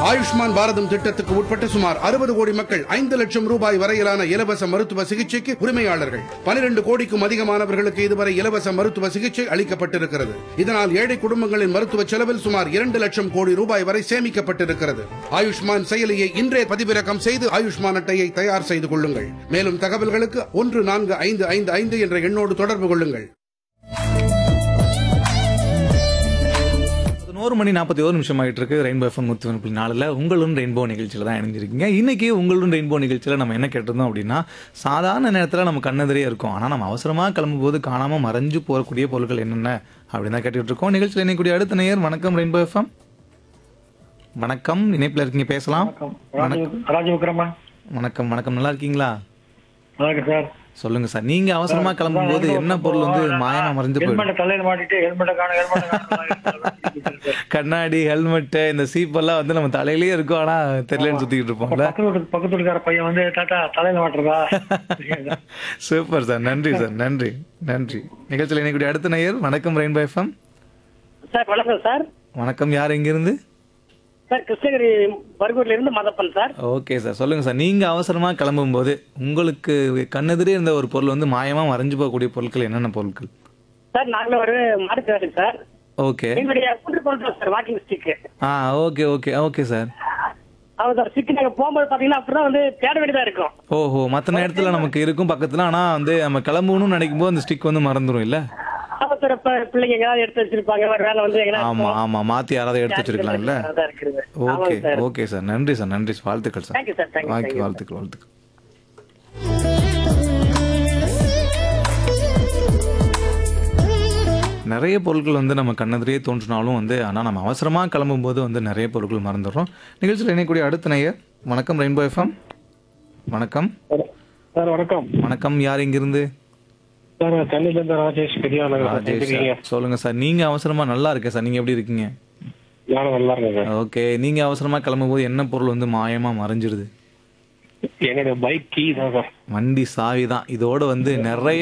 ஆயுஷ்மான் பாரதம் திட்டத்துக்கு உட்பட்ட சுமார் அறுபது கோடி மக்கள் ஐந்து லட்சம் ரூபாய் வரையிலான இலவச மருத்துவ சிகிச்சைக்கு உரிமையாளர்கள் பனிரெண்டு கோடிக்கும் அதிகமானவர்களுக்கு இதுவரை இலவச மருத்துவ சிகிச்சை அளிக்கப்பட்டிருக்கிறது இதனால் ஏழை குடும்பங்களின் மருத்துவ செலவில் சுமார் இரண்டு லட்சம் கோடி ரூபாய் வரை சேமிக்கப்பட்டிருக்கிறது ஆயுஷ்மான் செயலியை இன்றே பதிவிறக்கம் செய்து ஆயுஷ்மான் அட்டையை தயார் செய்து கொள்ளுங்கள் மேலும் தகவல்களுக்கு ஒன்று நான்கு ஐந்து ஐந்து ஐந்து என்ற எண்ணோடு தொடர்பு கொள்ளுங்கள் பதினோரு மணி நாற்பத்தி ஒரு நிமிஷம் ஆகிட்டு இருக்கு ரெயின்போ எஃப்எம் நூற்றி ஒன்று புள்ளி நாலில் உங்களும் ரெயின்போ நிகழ்ச்சியில் தான் இணைஞ்சிருக்கீங்க இன்னைக்கு உங்களும் ரெயின்போ நிகழ்ச்சியில் நம்ம என்ன கேட்டிருந்தோம் அப்படின்னா சாதாரண நேரத்தில் நம்ம கண்ணெதிரே இருக்கும் ஆனால் நம்ம அவசரமாக கிளம்பும்போது காணாமல் மறைஞ்சு போகக்கூடிய பொருட்கள் என்னென்ன அப்படின்னு தான் கேட்டுட்டு இருக்கோம் நிகழ்ச்சியில் இணைக்கூடிய அடுத்த நேயர் வணக்கம் ரெயின்போ எஃப்எம் வணக்கம் இணைப்பில் இருக்கீங்க பேசலாம் ராஜீவ் ராஜீவ்கிரமா வணக்கம் வணக்கம் நல்லா இருக்கீங்களா நல்லா இருக்கு சார் சொல்லுங்க சார் நீங்க அவசரமா கிளம்பும்போது என்ன பொருள் வந்து மாயமா மறைஞ்சு போயிடும் ஹெல்மெட்டை தலையில மாட்டிட்டு ஹெல்மெட்டை காண ஹெல்மெட்டை கண்ணாடி ஹெல்மெட் இந்த சீப்பெல்லாம் வந்து நம்ம தலையிலேயே இருக்கும் ஆனா தெரியலன்னு சுத்திக்கிட்டு இருப்போம்ல பக்கத்து வீட்டு பக்கத்து வீட்டுக்கார பையன் வந்து தாத்தா தலையில மாட்டுறதா சூப்பர் சார் நன்றி சார் நன்றி நன்றி நிகழ்ச்சியில் இணைக்கூடிய அடுத்த நேயர் வணக்கம் ரெயின்போ எஃப்எம் சார் வணக்கம் சார் வணக்கம் யார் எங்கிருந்து சார் கிருஷ்ணகிரி பர்கூர்ல இருந்து மதப்பன் சார் ஓகே சார் சொல்லுங்க சார் நீங்க அவசரமா கிளம்பும்போது உங்களுக்கு கண்ணெதிரே இருந்த ஒரு பொருள் வந்து மாயமா மறைஞ்சு போகக்கூடிய பொருட்கள் என்னென்ன பொருட்கள் சார் நாங்களும் ஒரு மாட்டுக்காரி சார் ஓகே எங்களுடைய கூட்டு கொண்டு சார் வாக்கிங் ஸ்டிக் ஆ ஓகே ஓகே ஓகே சார் அவன் சார் ஸ்டிக் நாங்க போகும்போது பாத்தீங்கன்னா அப்படிதான் வந்து தேட வேண்டியதா இருக்கும் ஓஹோ மற்ற நேரத்தில் நமக்கு இருக்கும் பக்கத்தில் ஆனால் வந்து நம்ம கிளம்பணும்னு நினைக்கும் போது அந்த ஸ்டிக் வந்து மறந்துடும் இல்லை அவன் சார் இப்ப பிள்ளைங்க எங்கேயாவது எடுத்து வச்சிருப்பாங்க ஒரு வேலை வந்து எங்கேயாவது ஆமா ஆமா மாத்தி யாராவது எடுத்து வச்சிருக்கலாம்ல அதான் இருக்குது ஓகே ஆமாங்க சார் ஓகே சார் நன்றி சார் நன்றி சார். வாழ்த்துக்கள் சார் தேங்க்யூ சார் தேங்க்யூ வாழ்த்து வாழ்த்துக்கள் வாழ்த்துக்கள் நிறைய பொருட்கள் வந்து நம்ம கண்ணெதிரே தோன்றினாலும் வந்து ஆனால் நம்ம அவசரமாக கிளம்பும்போது வந்து நிறைய பொருட்கள் மறந்துடுறோம் நிகழ்ச்சியில் இணையக்கூடிய அடுத்த நேயர் வணக்கம் ரெயின்போ எஃப்எம் வணக்கம் சார் வணக்கம் வணக்கம் யார் இங்கிருந்து சார் சென்னையில இருந்து ராஜேஷ் பெரியா ராஜேஷ் சார் சொல்லுங்க சார் நீங்க அவசரமா நல்லா இருக்கேன் சார் நீங்க எப்படி இருக்கீங்க நானும் நல்லா இருக்கேன் சார் ஓகே நீங்க அவசரமா கிளம்பும்போது என்ன பொருள் வந்து மாயமா மறைஞ்சிருது என்னுடைய பைக் கீ தான் சார் வண்டி சாவி தான் இதோட வந்து நிறைய